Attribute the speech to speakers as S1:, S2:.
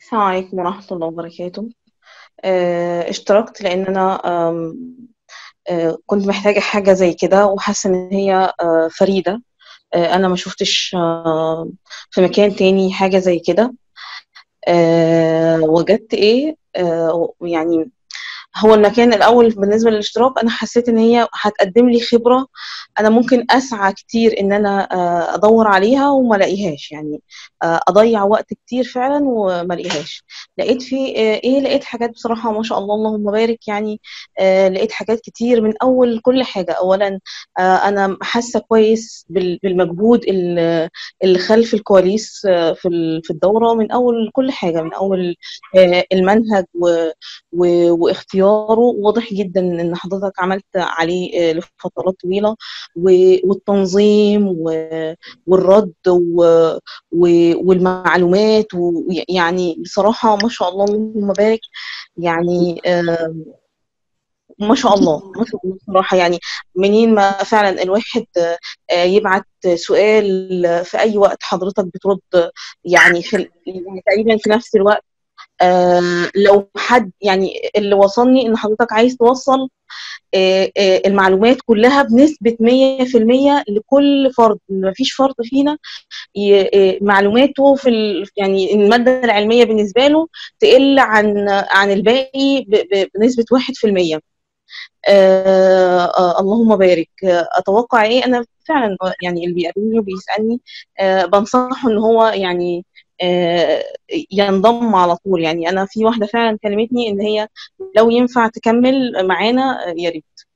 S1: السلام عليكم ورحمة الله وبركاته آه، اشتركت لأن أنا آم، آه، كنت محتاجة حاجة زي كده وحاسة إن هي آه، فريدة آه، أنا ما شفتش آه، في مكان تاني حاجة زي كده آه، وجدت إيه آه، يعني هو المكان الأول بالنسبة للاشتراك أنا حسيت إن هي هتقدم لي خبرة أنا ممكن أسعى كتير إن أنا آه، أدور عليها وما ألاقيهاش يعني آه، أضيع وقت كتير فعلا وما ألاقيهاش لقيت في آه، إيه لقيت حاجات بصراحة ما شاء الله اللهم بارك يعني آه، لقيت حاجات كتير من أول كل حاجة أولا آه، أنا حاسة كويس بال- بالمجهود ال- اللي خلف الكواليس آه، في ال- في الدورة من أول كل حاجة من أول آه، المنهج و و- واختياره واضح جدا ان حضرتك عملت عليه آه، لفترات طويله و- والتنظيم و- والرد و- و- والمعلومات ويعني بصراحه ما شاء الله اللهم بارك يعني آه، ما شاء الله ما شاء الله بصراحه يعني منين ما فعلا الواحد آه، يبعت سؤال في اي وقت حضرتك بترد يعني في يعني تقريبا في نفس الوقت آه لو حد يعني اللي وصلني ان حضرتك عايز توصل آه آه المعلومات كلها بنسبة 100% لكل فرد مفيش فرد فينا ي- آه معلوماته في ال يعني المادة العلمية بالنسبة له تقل عن عن الباقي ب- ب- بنسبة 1% آه آه اللهم بارك آه اتوقع ايه انا فعلا يعني اللي بيقابلني وبيسالني آه بنصحه ان هو يعني آه ينضم على طول يعني انا في واحده فعلا كلمتني ان هي لو ينفع تكمل معانا آه، يا ريت